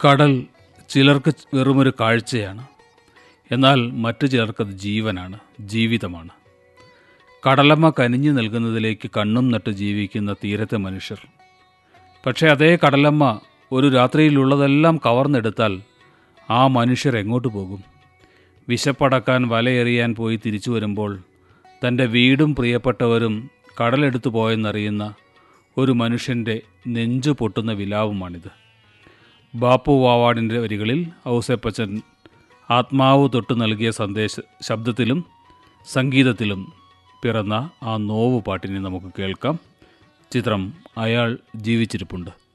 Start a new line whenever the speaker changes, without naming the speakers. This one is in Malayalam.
കടൽ ചിലർക്ക് വെറുമൊരു കാഴ്ചയാണ് എന്നാൽ മറ്റു ചിലർക്കത് ജീവനാണ് ജീവിതമാണ് കടലമ്മ കനിഞ്ഞു നൽകുന്നതിലേക്ക് കണ്ണും നട്ട് ജീവിക്കുന്ന തീരത്തെ മനുഷ്യർ പക്ഷേ അതേ കടലമ്മ ഒരു രാത്രിയിലുള്ളതെല്ലാം കവർന്നെടുത്താൽ ആ മനുഷ്യർ എങ്ങോട്ട് പോകും വിശപ്പടക്കാൻ വലയെറിയാൻ പോയി തിരിച്ചു വരുമ്പോൾ തൻ്റെ വീടും പ്രിയപ്പെട്ടവരും കടലെടുത്തു പോയെന്നറിയുന്ന ഒരു മനുഷ്യൻ്റെ നെഞ്ചു പൊട്ടുന്ന വിലാവുമാണിത് ബാപ്പു വാവാടിൻ്റെ വരികളിൽ ഔസേപ്പച്ചൻ ആത്മാവ് തൊട്ട് നൽകിയ സന്ദേശ ശബ്ദത്തിലും സംഗീതത്തിലും പിറന്ന ആ നോവ് പാട്ടിനെ നമുക്ക് കേൾക്കാം ചിത്രം അയാൾ ജീവിച്ചിരിപ്പുണ്ട്